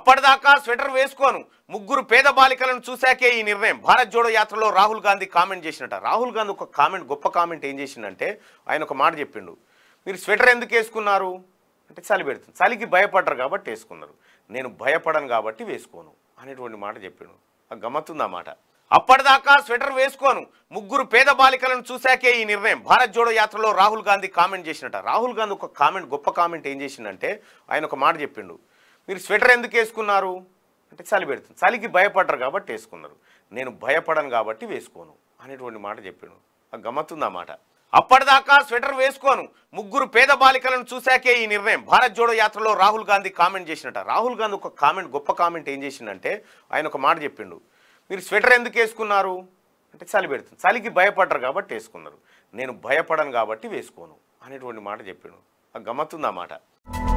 అప్పటిదాకా స్వెటర్ వేసుకోను ముగ్గురు పేద బాలికలను చూశాకే ఈ నిర్ణయం భారత్ జోడో యాత్రలో రాహుల్ గాంధీ కామెంట్ చేసినట్ట రాహుల్ గాంధీ ఒక కామెంట్ గొప్ప కామెంట్ ఏం చేసిండంటే ఆయన ఒక మాట చెప్పిండు మీరు స్వెటర్ ఎందుకు వేసుకున్నారు అంటే చలి పెడుతుంది చలికి భయపడ్డరు కాబట్టి వేసుకున్నారు నేను భయపడను కాబట్టి వేసుకోను అనేటువంటి మాట చెప్పిండు ఆ గమ్మత్తుంది ఆ మాట అప్పటిదాకా స్వెటర్ వేసుకోను ముగ్గురు పేద బాలికలను చూశాకే ఈ నిర్ణయం భారత్ జోడో యాత్రలో రాహుల్ గాంధీ కామెంట్ చేసినట్ట రాహుల్ గాంధీ ఒక కామెంట్ గొప్ప కామెంట్ ఏం చేసిండంటే ఆయన ఒక మాట చెప్పిండు మీరు స్వెటర్ ఎందుకు వేసుకున్నారు అంటే చలి పెడుతుంది చలికి భయపడ్డరు కాబట్టి వేసుకున్నారు నేను భయపడను కాబట్టి వేసుకోను అనేటువంటి మాట చెప్పిండు ఆ గమ్మత్తుంది ఆ మాట అప్పటిదాకా స్వెటర్ వేసుకోను ముగ్గురు పేద బాలికలను చూశాకే ఈ నిర్ణయం భారత్ జోడో యాత్రలో రాహుల్ గాంధీ కామెంట్ చేసినట్ట రాహుల్ గాంధీ ఒక కామెంట్ గొప్ప కామెంట్ ఏం చేసిండంటే ఆయన ఒక మాట చెప్పిండు మీరు స్వెటర్ ఎందుకు వేసుకున్నారు అంటే చలి పెడుతుంది చలికి భయపడ్డరు కాబట్టి వేసుకున్నారు నేను భయపడను కాబట్టి వేసుకోను అనేటువంటి మాట చెప్పిండు ఆ గమ్మత్తుంది ఆ మాట